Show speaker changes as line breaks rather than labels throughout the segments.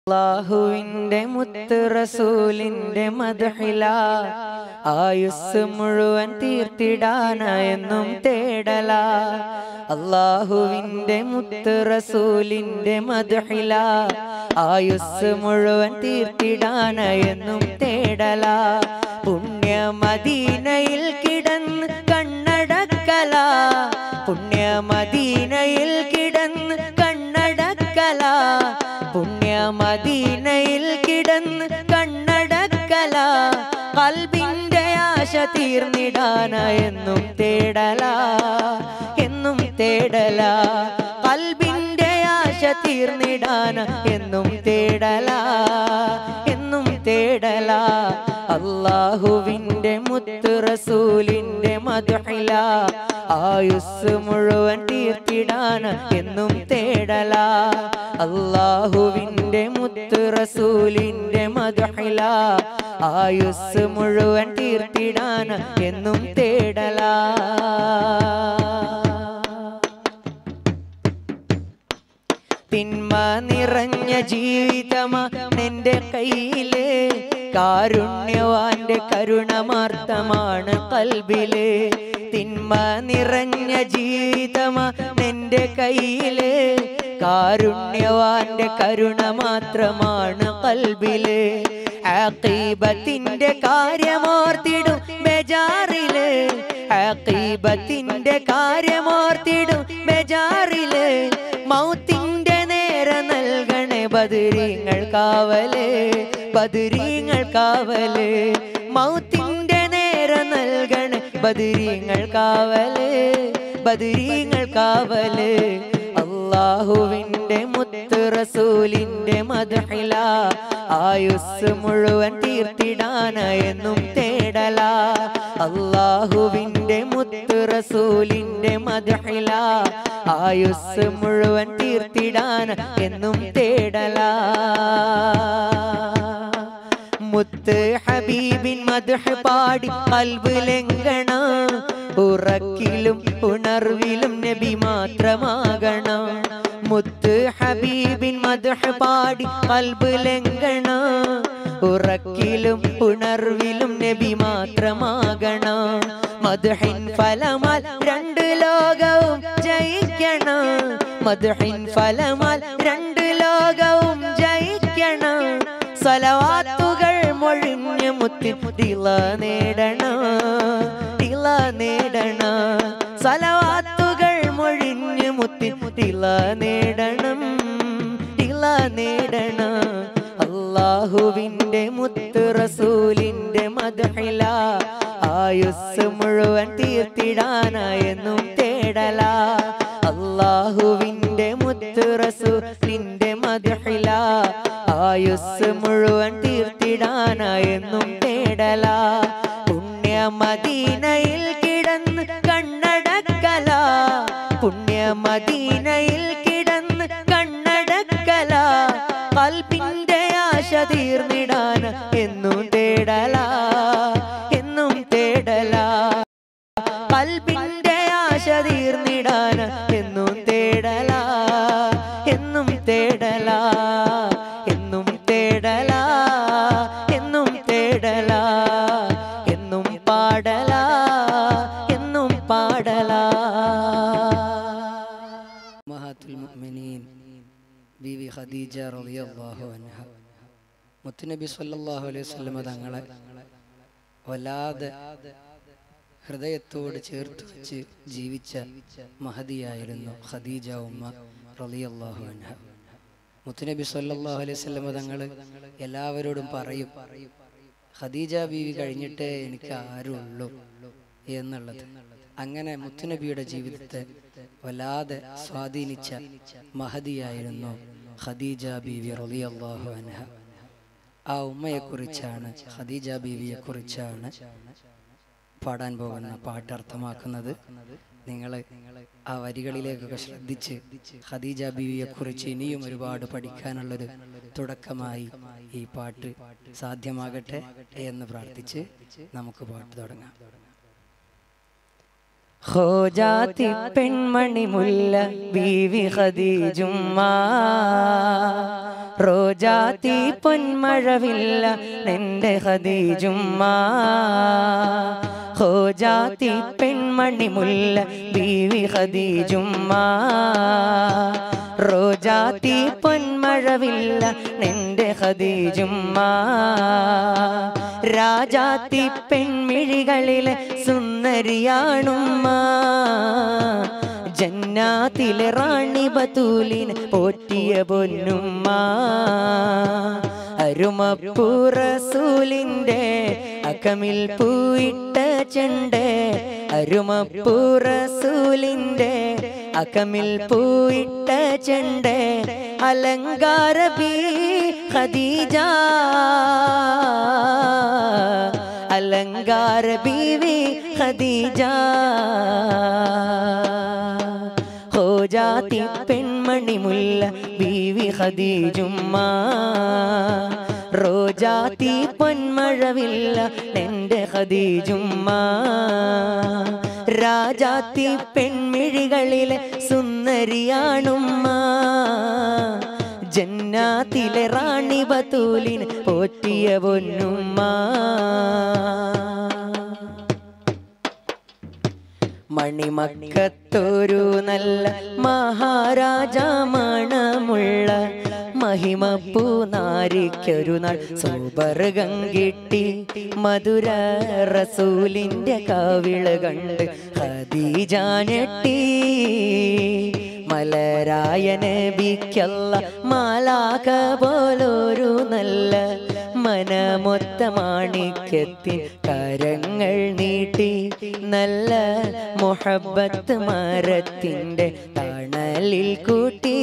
അള്ളാഹുവിന്റെ മുത്ത് റസൂലിന്റെ മധുഹില ആയുസ് മുഴുവൻ തീർത്തിടാനെന്നും തേടല അള്ളാഹുവിന്റെ മുത്ത് റസൂലിന്റെ മധുഹില ആയുസ് മുഴുവൻ തീർത്തിടാനെന്നും തേടല പുണ്യ മദീനയിൽ കിടന്ന് കണ്ണടക്കല പുണ്യ മദീനയിൽ കിടന്ന് കണ്ണടക്കല പുണ്യ മദീനയിൽ കിടന്ന് കണ്ണടക്കല കൽബിന്റെ ആശ തീർന്നിടാന എന്നും തേടല എന്നും തേടല കൽബിന്റെ ആശ തീർന്നിടാന എന്നും തേടല എന്നും തേടല അള്ളാഹുവിന്റെ മുത്ത് റസൂലിന്റെ മധുഹില ആയുസ് മുഴുവൻ തീർത്തിടാന എന്നും തേടല അള്ളാഹുവിന്റെ മുത്ത് റസൂലിന്റെ മധുഹില ആയുസ് മുഴുവൻ തീർത്തിടാന എന്നും തേടല തിന്മ നിറഞ്ഞ ജീവിതമാ നിന്റെ കയ്യില് കാരുണ്യവാന്റെ കരുണമാർത്തമാണ് കൽബില് തിന്മ നിറഞ്ഞ ജീവിതമാ നിന്റെ കയ്യില് കാരുണ്യവാന്റെ കരുണ മാത്രമാണ് കൽബില് ആഖീബത്തിന്റെ കാര്യമോർത്തിടും ബേജാറില് ആഖീബത്തിന്റെ കാര്യമോർത്തിടും ബേജാറില് മൗത്തിന്റെ നേരെ നൽകണേ ബദരീങ്ങൾ കാവല് ബദരീങ്ങൾ കാവല് മൗത്തിന്റെ നേരെ നൽകണേ ബദരീങ്ങൾ കാവല് ബദരീങ്ങൾ കാവല് അള്ളാഹുവിന്റെ മുത്ത് റസൂലിന്റെ മധുഹില ആയുസ് മുഴുവൻ തീർത്തിടാന എന്നും തേടല അള്ളാഹുവിന്റെ മുത്ത് റസൂലിന്റെ മധുഹില ആയുസ് മുഴുവൻ തീർത്തിടാന എന്നും തേടല മുത്ത് ഹബീബിൻ മധുഹ് പാടി കൽബ് ലംഘണ ഉറക്കിലും ഉണർവിലും നബി മാത്രമാകണം മുത്ത് ഹബീബിൻ മധുഹ് പാടി കൽബ് ലംഘണ ഉറക്കിലും ഉണർവിലും നബി മാത്രമാകണം മധുഹിൻ ഫലമാൽ രണ്ട് ലോകവും ജയിക്കണം മധുഹിൻ ഫലമാൽ രണ്ട് ലോകവും ജയിക്കണം സലവാത്തുകൾ മൊഴിഞ്ഞ മുത്തി തിള നേടണ തിള നേടണ സലവാത്തുകൾ മൊഴിഞ്ഞ മുത്തി തിള നേടണം തിള നേടണ അള്ളാഹുവിന്റെ മുത്ത് റസൂലിന്റെ മധുഹില ആയുസ് മുഴുവൻ തീർത്തിടാനായെന്നും തേടല അള്ളാഹുവിന്റെ മുത്ത് റസൂലിന്റെ മധുഹില ആയുസ് മുഴുവൻ തീർത്തിടാനായെന്നും തേടല പുണ്യ മദീനയിൽ കിടന്ന് കണ്ണടക്കല പുണ്യ മദീനയിൽ കിടന്ന് കണ്ണടക്കല കൽപ്പിന്റെ ആശ തീർന്നിടാൻ എന്നും തേടല എന്നും തേടല കൽപ്പിന്റെ ആശ തീർന്നിടാൻ എന്നും തേടല എന്നും തേടല എന്നും തേടല എന്നും തേടല എന്നും പാടല എന്നും പാടല
ഉമ്മഹാത്തുൽ മുഅ്മിനീൻ ബീവി ഖദീജ റളിയല്ലാഹു അൻഹ മുത്തുനബി സല്ലല്ലാഹു അലൈഹി വസല്ലമ തങ്ങളെ വല്ലാതെ ഹൃദയത്തോട് ചേർത്ത് വെച്ച് ജീവിച്ച മഹതിയായിരുന്നു ഖദീജ ഉമ്മ റളിയല്ലാഹു അൻഹ മുത്തുനബി സല്ലല്ലാഹു അലൈഹി വസല്ലമ തങ്ങൾ എല്ലാവരോടും പറയും ഖദീജ ബീവി കഴിഞ്ഞിട്ടേ എനിക്ക് ആരുള്ളൂ എന്നുള്ളത് അങ്ങനെ മുത്തുനബിയുടെ ജീവിതത്തെ വല്ലാതെ സ്വാധീനിച്ച മഹതിയായിരുന്നു ഖദീജ ബീവി റളിയല്ലാഹു അൻഹ ആ ഉമ്മയെക്കുറിച്ചാണ് ഖദീജ ബീവിയെ കുറിച്ചാണ് പാടാൻ പോകുന്ന പാട്ട് അർത്ഥമാക്കുന്നത് നിങ്ങൾ ആ വരികളിലേക്കൊക്കെ ശ്രദ്ധിച്ച് ഖദീജ ബീവിയെ കുറിച്ച് ഇനിയും ഒരുപാട് പഠിക്കാനുള്ളൊരു തുടക്കമായി ഈ പാട്ട് സാധ്യമാകട്ടെ എന്ന് പ്രാർത്ഥിച്ച് നമുക്ക് പാട്ട് തുടങ്ങാം
ഹോജാത്തി പെൺമണി മുല്ല ബീവി ഖദീജുമ്മ റോജാത്തി പൊന്മഴവില്ല നിന്റെ ഖദീജുമ്മ ഹോജാത്തി പെൺമണി മുല്ല ബീവി ഖദീജുമ്മ റോജാത്തി പൊന്മഴവില്ല നിന്റെ ഖദീജുമ്മ രാജാത്തി പെൺമിഴികളിലെ സുന്ദരിയാണുമ്മ ജന്നാത്തിലെ റാണി ബത്തൂലിന് പോറ്റിയ പൊന്നുമ്മ അരുമപ്പൂറസൂലിൻ്റെ അകമിൽ പൂയിട്ട ചെണ്ട് അരുമപ്പൂറസൂലിൻ്റെ അകമിൽ പൂയിട്ട ചെണ്ട് അലങ്കാര ബീ ഖദീജ അലങ്കാര ബീവി ഖദീജ ഹോ ജാതി പെൺമണി മുല്ല ബീവി ഖദീജുമ്മ റോജാത്തി പൊന്മഴവില്ല എൻ്റെ ഖദീജുമ്മ രാജാത്തി പെൺമിഴികളിലെ സുന്ദരിയാണുമ്മ ജന്നാത്തിലെ റാണി ബത്തൂലിന് പോറ്റിയ പൊന്നുമ്മ മണിമക്കത്തൊരു നല്ല മഹാരാജ മണമുള്ള മഹിമപ്പൂ നാരിക്കൊരു നാൾ സൂപർഗം കിട്ടി മധുര റസൂലിന്റെ കാവിള് കണ്ട് ഹദീജാനെട്ടി മലരായ നബിക്കല്ല മാലാക പോലൊരു നല്ല മനമൊത്ത മാണിക്യത്തിൻ കരങ്ങൾ നീട്ടി നല്ല മുഹബത്ത് മരത്തിൻ്റെ തണലിൽ കൂട്ടി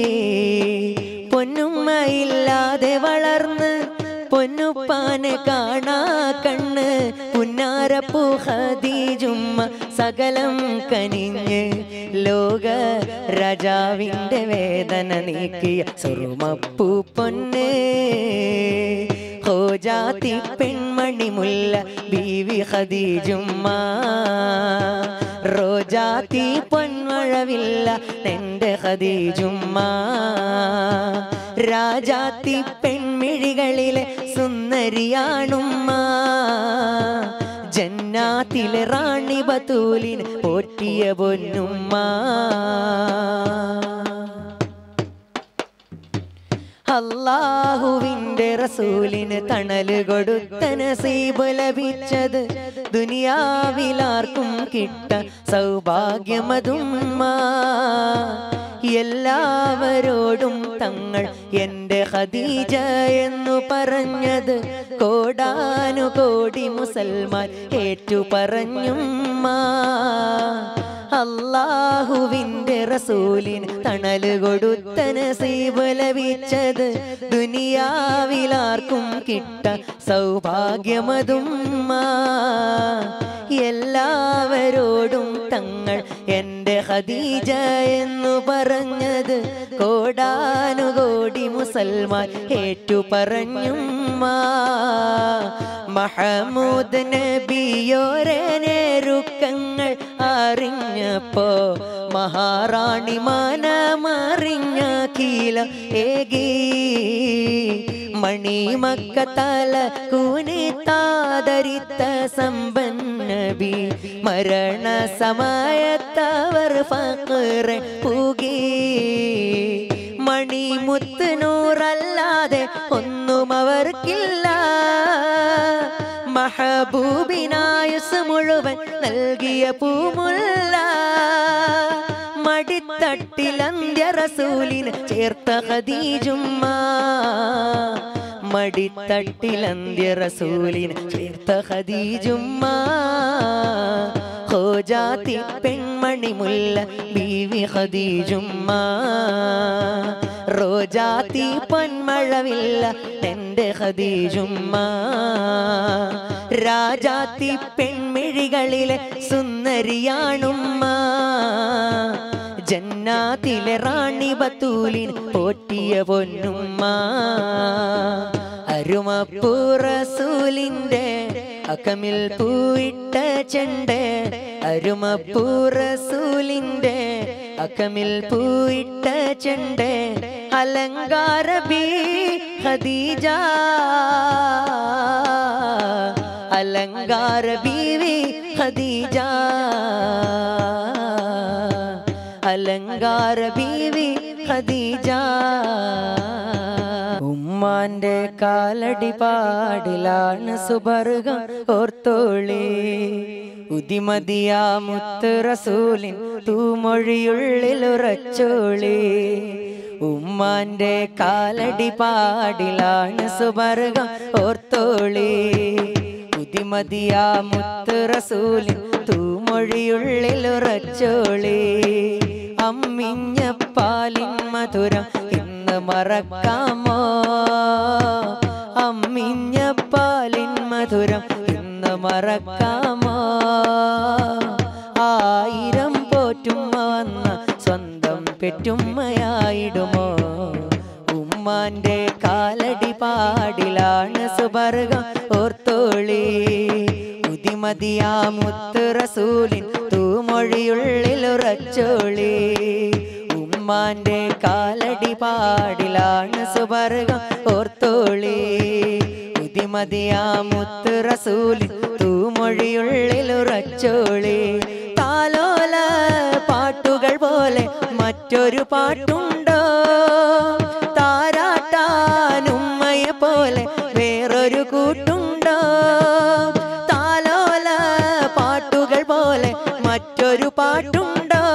പൊന്നുമ്മയില്ലാതെ വളർന്ന് പൊന്നുപ്പാനെ കാണാ കണ്ണ് പുന്നാരപ്പൂ ഹദീജുമ്മ സകലം കനിഞ്ഞ് ലോക രാജാവിൻ്റെ വേദന നീക്കിയ സുറുമപ്പൂ പൊന്ന് ഹോജാത്തി പെൺമണി മുല്ല ബീവി ഖദീജുമ്മ റോജാത്തി പൊന്മഴവില്ല എൻ്റെ ഖദീജുമ്മ രാജാത്തി പെൺമിഴികളിലെ സുന്ദരിയാണുമ്മ ജന്നാത്തിലെ റാണി ബത്തൂലിന് പോറ്റിയ പൊന്നുമ്മ അള്ളാഹുവിന്റെ റസൂലിന് തണല് കൊടുത്ത നസീബ് ലഭിച്ചത് ദുനിയാവിലാർക്കും കിട്ട സൗഭാഗ്യമതുമ്മ എല്ലാവരോടും തങ്ങൾ എൻ്റെ ഖദീജ എന്നു പറഞ്ഞത് കോടാനുകോടി മുസൽമാൻ ഏറ്റു പറഞ്ഞുമ്മ അള്ളാഹുവിൻ്റെ റസൂലിന് തണല് കൊടുത്ത നസീബ് ലഭിച്ചത് ദുനിയാവിലാർക്കും കിട്ട സൗഭാഗ്യമതുമ്മ എല്ലാവരോടും തങ്ങൾ എൻ്റെ ഖദീജ എന്നു പറഞ്ഞത് കോടാനുകോടി മുസൽമാൻ ഏറ്റു പറഞ്ഞുമ്മ മഹമൂദ് നബിയോരെ നേരുക്കങ്ങൾ അറിഞ്ഞപ്പോ മഹാറാണി മനമറിഞ്ഞ കീല ഏകി മണിമക്കത്തല കൂനിത്താതരിത്ത സമ്പന്നബി മരണ സമയത്തവർ ഫക്റെ പൂകി മണിമുത്ത് നൂറല്ലാതെ ഒന്നും അവർക്കില്ല മഹബൂബിനായുസ് മുഴുവൻ നൽകിയ പൂമുല്ല മടിത്തട്ടിൽ അന്ത്യ റസൂലിന് ചേർത്ത ഖദീജുമ്മ മടിത്തട്ടിൽ അന്ത്യ റസൂലിന് ചേർത്ത ഖദീജുമ്മ ഹോജാത്തി പെൺമണി മുല്ല ബീവി ഖദീജുമ്മ റോജാത്തി പൊന്മഴവില്ല എൻ്റെ ഖദീജുമ്മ രാജാത്തി പെൺമിഴികളിലെ സുന്ദരിയാണുമ്മ ജന്നാത്തിലെ റാണി ബത്തൂലിൻ പോറ്റിയ പൊന്നുമ്മ അരുമപ്പൂറസൂലിൻ്റെ അകമിൽ പൂയിട്ട ചെണ്ട് അരുമപ്പൂറസൂലിന്റെ അകമിൽ പൂയിട്ട ചെണ്ട് അലങ്കാര ബീ ഖദീജ അലങ്കാര ബീവി ഖദീജ അലങ്കാര ബീവി ഖദീജ ഉമ്മാന്റെ കാലടി പാടിലാണ് സുബർഗം ഓർത്തോളി ഉദിമതിയാ മുത്ത് റസൂലിൻ തൂമൊഴിയുള്ളിൽ ഉറച്ചോളി ഉമ്മാന്റെ കാലടി പാടിലാണ് സുബർഗം ഓർത്തോളി ഉദിമതിയാ മുത്ത് റസൂലിൻ തൂമൊഴിയുള്ളിൽ ഉറച്ചോളി അമ്മിഞ്ഞ പാലിൻ മധുരം ഇന്ന് മറക്കാമോ അമ്മിഞ്ഞ പാലിൻ മധുരം ഇന്ന് മറക്കാമോ ആയിരം പോറ്റുമ്മ വന്ന സ്വന്തം പെറ്റുമ്മയായിടുമോ ഉമ്മാന്റെ കാലടി പാടിലാണ് സുബർഗം ഓർത്തോളി ഉദിമതിയാ മുത്ത് റസൂലിൻ തൂമൊഴിയുള്ളിൽ ഉറച്ചോളി ഉമ്മാന്റെ കാലടി പാടിലാണ് സുബർഗം ഓർത്തോളി ഉദിമതിയാ മുത്ത് റസൂലിൻ തൂമൊഴിയുള്ളിൽ ഉറച്ചോളി താലോല പാട്ടുകൾ പോലെ മറ്റൊരു പാട്ടുണ്ടോ താരാട്ടാനുമ്മയെ പോലെ വേറൊരു കൂട്ടുണ്ടോ താലോല പാട്ടുകൾ പോലെ മറ്റൊരു പാട്ടുണ്ടോ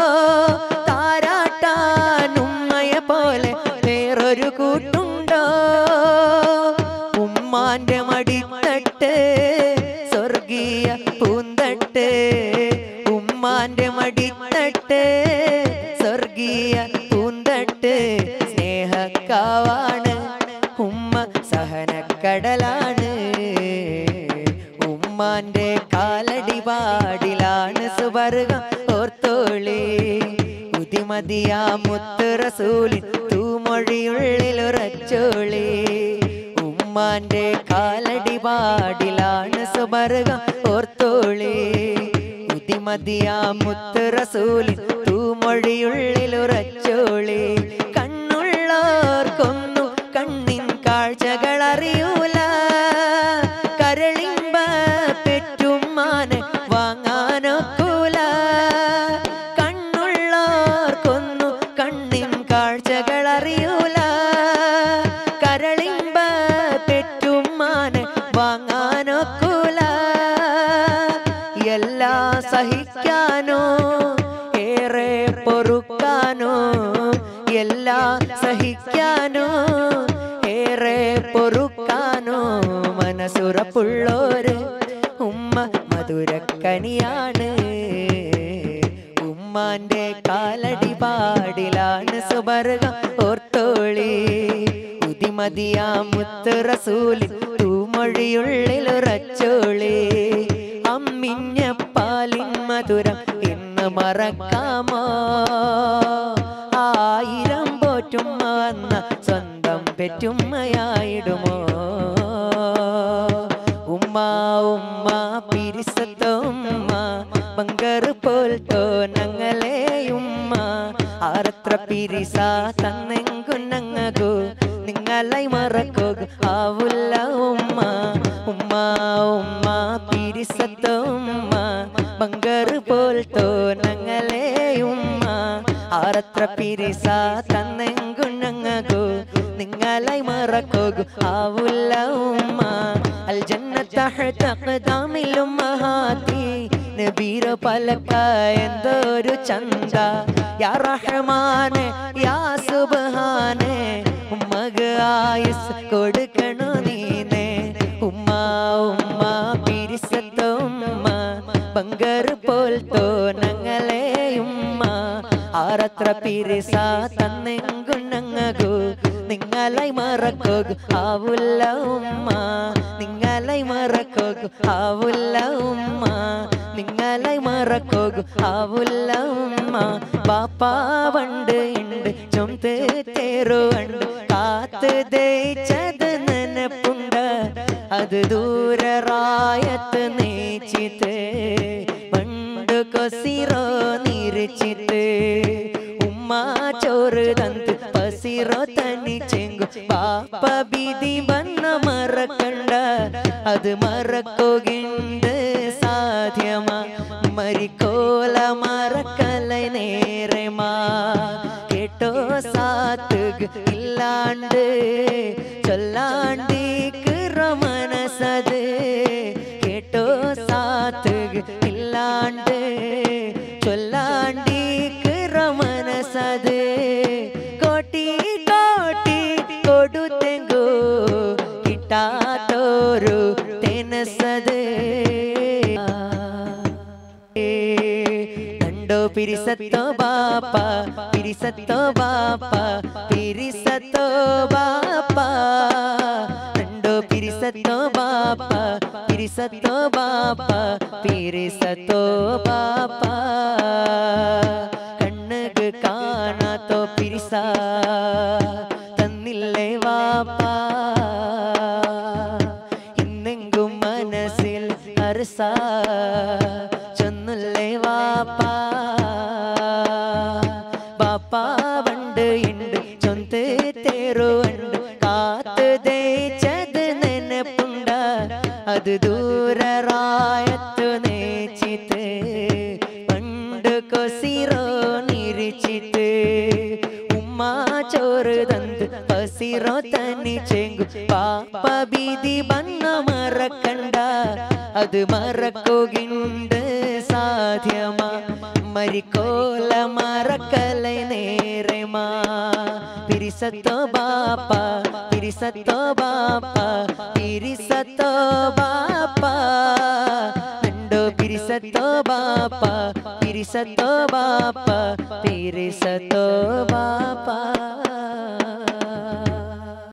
താരാട്ടാനുമ്മയെ പോലെ വേറൊരു കൂട്ടുണ്ടോ ഉമ്മാന്റെ മടിത്തട്ട് സ്വർഗീയ പൂന്തട്ട് ഉമ്മാന്റെ മടിത്തട്ട് സ്വർഗീയ പൂന്തട്ട് സ്നേഹക്കാവാണ് ഉമ്മ സഹനക്കടലാണ് ഉമ്മാന്റെ കാലടി പാടിലാണ് സുവർഗം ഓർത്തോളി ഉദിമതിയാ മുത്ത് റസൂലിൻ തൂമൊഴിയുള്ളിൽ ഉറച്ചോളി ഉമ്മാന്റെ കാലടി പാടിലാണ് സുവർഗം ഓർത്തോളി ഉദിമതിയാ മുത്ത് റസൂലിൻ തൂമൊഴിയുള്ളിൽ ഉറച്ചോളി കണ്ണുള്ളോർക്കൊന്നും കണ്ണിൻ കാഴ്ചകൾ അറിയൂല കരളിമ്പ പെറ്റുമ്മാനെ വാങ്ങാനൊക്കൂല കണ്ണുള്ളോർക്കൊന്നും കണ്ണിൻ കാഴ്ചകൾ അറിയൂല കരളിമ്പ പെറ്റുമ്മാനെ വാങ്ങാനൊക്കൂല എല്ലാ സഹിക്കാനോ ഏറെ പൊറുക്കാനോ എല്ലാ സഹിക്കാനോ ഏറെ പൊറുക്കാനോ മനസ്സുറപ്പുള്ളോര് ഉമ്മ മധുരക്കനിയാണ് ഉമ്മാന്റെ കാലടി പാടിലാണ് സുബർഗം ഓർത്തോളി ഉദിമതിയാ മുത്ത് റസൂലിൻ തൂമൊഴിയുള്ളിൽ ഉറച്ചോളി അമ്മിഞ്ഞ പാലിൻ മധുരം ഇന്ന് മറക്കാമോ ആയിരം പോറ്റുമ്മ വന്ന സ്വന്തം പെറ്റുമ്മയായിടുമോ ഉമ്മ ഉമ്മ പിരിസത്ത ഉമ്മ ബങ്കറ് പോൽ തോന്നങ്ങളെ ഉമ്മ ആറത്ര പിരിസ തന്നെങ്കുന്നങ്ങകു നിങ്ങളെ മറക്കോകു ആവുല്ല ഉമ്മ ഉമ്മ ഉമ്മ പിരിസത്ത ഉമ്മ ബങ്കറ് പോൽ തോന്നങ്ങളെ ഉമ്മ ആറത്ര പിരിസ തന്നെങ്കുന്നങ്ങകു നിങ്ങളെ മറക്കോകു ആവുല്ല ഉമ്മ അൽ ജന്നത്ത തഹ്ത അഖ്ദാമിൽ ഉമ്മഹാത്തി നബീര പലക്ക എന്തൊരു ചന്ത യാ റഹ്മാനെ യാ സുബ്ഹാനെ ഉമ്മക്ക് ആയുസ് കൊടുക്കണോ നീനെ ഉമ്മ ഉമ്മ പിരിസത്ത ഉമ്മ ബങ്കർ പോൽ തോന്നങ്ങളെ ഉമ്മ ആറത്ര പിരിസ തന്നെങ്കുന്നങ്ങകു നിങ്ങളെ മറക്കോകു ആവുല്ല ഉമ്മ നിങ്ങളെ മറക്കോകു ആവുല്ല ഉമ്മ നിങ്ങളെ മറക്കോകു ആവുല്ല ഉമ്മ പാപ്പാ വണ്ട് ഉണ്ട് ചുമത്ത് തേറുണ്ട് കാത്ത് ദയിച്ചത് നനപ്പുണ്ട് അത് ദൂരറായത്ത് നീച്ചിത്ത് പണ്ട് കൊസിറോ നിരച്ചിത്ത് ഉമ്മ ചോറ് തന്ത് പസിറോ തനി ചെങ്കു പാപ്പ ബിതി വന്ന മറക്കണ്ട അത് മറക്കുകയുണ്ട് സാധ്യമാ മരിക്കോല മറക്കല നേരമാ കേട്ടോ സാത്തുക ഇല്ലാണ്ട് ചൊല്ലാണ്ടിക്ക് മനസത് കേട്ടോ സാത്തുക ഇല്ലാണ്ട് ചൊല്ലാണ്ടിക്ക് മനസത് കോട്ടി കോട്ടി കൊടുത്തെങ്കോ കിട്ടാത്തോരു തെനസത് കണ്ടോ പിരിസത്തോ ബാപ്പ പിരിസത്തോ ബാപ്പ പിരിസത്തോ ബാപ്പ കണ്ടോ പിരിസത്തോ ബാപ്പ പിരിസത്തോ ബാപ്പ പിരിസത്തോ ബാപ്പ കണ്ണുക്ക് കാണാത്തോ പിരിസ തന്നില്ലേ വാപ്പ ഇന്നെങ്കും മനസ്സിൽ അരസ ചൊന്നുല്ലേ വാപ്പ ബാപ്പ വണ്ട് ഉണ്ട് ചൊന്ത് തേറുണ്ട് കാത്ത് തേച്ചത് നെനപ്പുണ്ട അത് ദൂരറായത്തു നേച്ചിത്ത് പണ്ട് കൊസിറോ നിരിച്ചിത്ത് ഉമ്മ ചോറ് തന്ത് പസിറോ തനി ചെങ്കു പാപ്പ ബീതി വന്ന മറക്കണ്ട അത് മറക്കുകയുണ്ട് സാധ്യമാ മരിക്കോല മറക്കല നേരമാ പിരിസത്തോ ബാപ്പ പിരിസത്തോ ബാപ്പ പിരിസത്തോ ബാപ്പ കണ്ടോ പിരിസത്തോ ബാപ്പ പിരിസത്തോ ബാപ്പ പിരിസത്തോ ബാപ്പ